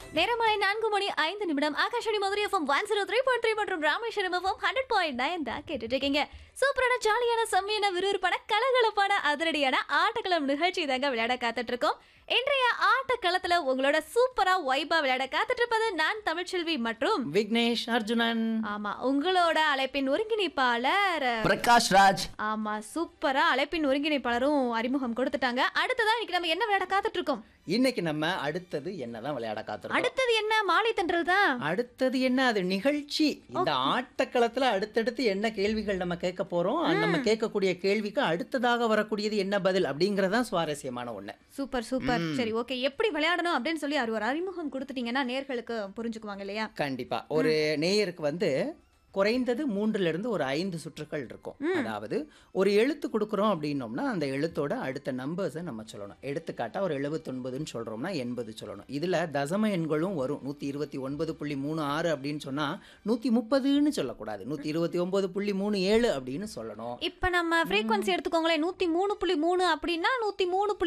நேரமாலை நான்கு மணி ஐந்து நிமிடம் Akashvani Madurai FM one zero three point three மற்றும் Rameswaram FM hundred point nine தான் கேட்டுட்டு இருக்கீங்க சூப்பரான ஜாலியான செம்மையான விறுவிறுப்பான கலகலப்பான அதிரடியான ஆட்டக்களம் நிகழ்ச்சி தாங்க விளையாட காத்துட்டு இருக்கோம் இன்றைய ஆட்டக்களத்துல உங்களோட சூப்பரா வைபா விளையாட காத்துட்டு இருப்பது நான் தமிழ்ச்செல்வி மற்றும் விக்னேஷ் அர்ஜுனன் ஆமா உங்களோட அழைப்பின் ஒருங்கிணைப்பாளர் பிரகாஷ் ராஜ் ஆமா சூப்பரா அழைப்பின் ஒருங்கிணைப்பாளரும் அறிமுகம் கொடுத்துட்டாங்க அடுத்ததா இன்னைக்கு நம்ம என்ன விளையாட காத்துட்டு இருக்கோம் இன்னைக்கு நம்ம அடுத்தது என்னதான் விளையாட காத்திருக்கோம் அடுத்தது என்ன மாலை தென்றல் தான் அடுத்தது என்ன அது நிகழ்ச்சி இந்த ஆட்டக்களத்துல அடுத்தடுத்து என்ன கேள்விகள் நம்ம கேட்க போறோம் அது நம்ம கேட்கக்கூடிய கேள்விக்கு அடுத்ததாக வரக்கூடியது என்ன பதில் அப்படிங்கறதான் சுவாரஸ்யமான ஒண்ணு சூப்பர் சூப்பர் சரி ஓகே எப்படி விளையாடணும் அப்படின்னு சொல்லி அவர் ஒரு அறிமுகம் கொடுத்துட்டீங்கன்னா நேர்களுக்கு புரிஞ்சுக்குவாங்க இல்லையா கண்டிப்பா ஒரு நேயருக்கு வந்து குறைந்தது மூன்றுல இருந்து ஒரு ஐந்து சுற்றுக்கள் இருக்கும் அதாவது ஒரு எழுத்து கொடுக்குறோம் அப்படின்னோம்னா அந்த எழுத்தோட அடுத்த நம்பர்ஸை நம்ம சொல்லணும் எடுத்துக்காட்டா ஒரு எழுபத்தொன்பதுன்னு சொல்றோம்னா எண்பது சொல்லணும் இதுல தசம எண்களும் வரும் நூத்தி இருபத்தி ஒன்பது புள்ளி மூணு ஆறு அப்படின்னு சொன்னா நூத்தி முப்பதுன்னு சொல்லக்கூடாது நூத்தி இருபத்தி ஒன்பது புள்ளி மூணு ஏழு அப்படின்னு சொல்லணும் இப்ப நம்ம ஃப்ரீக்வன்சி எடுத்துக்கோங்களேன் நூத்தி மூணு புள்ளி மூணு அப்படின்னா நூத்தி மூணு புள்ளி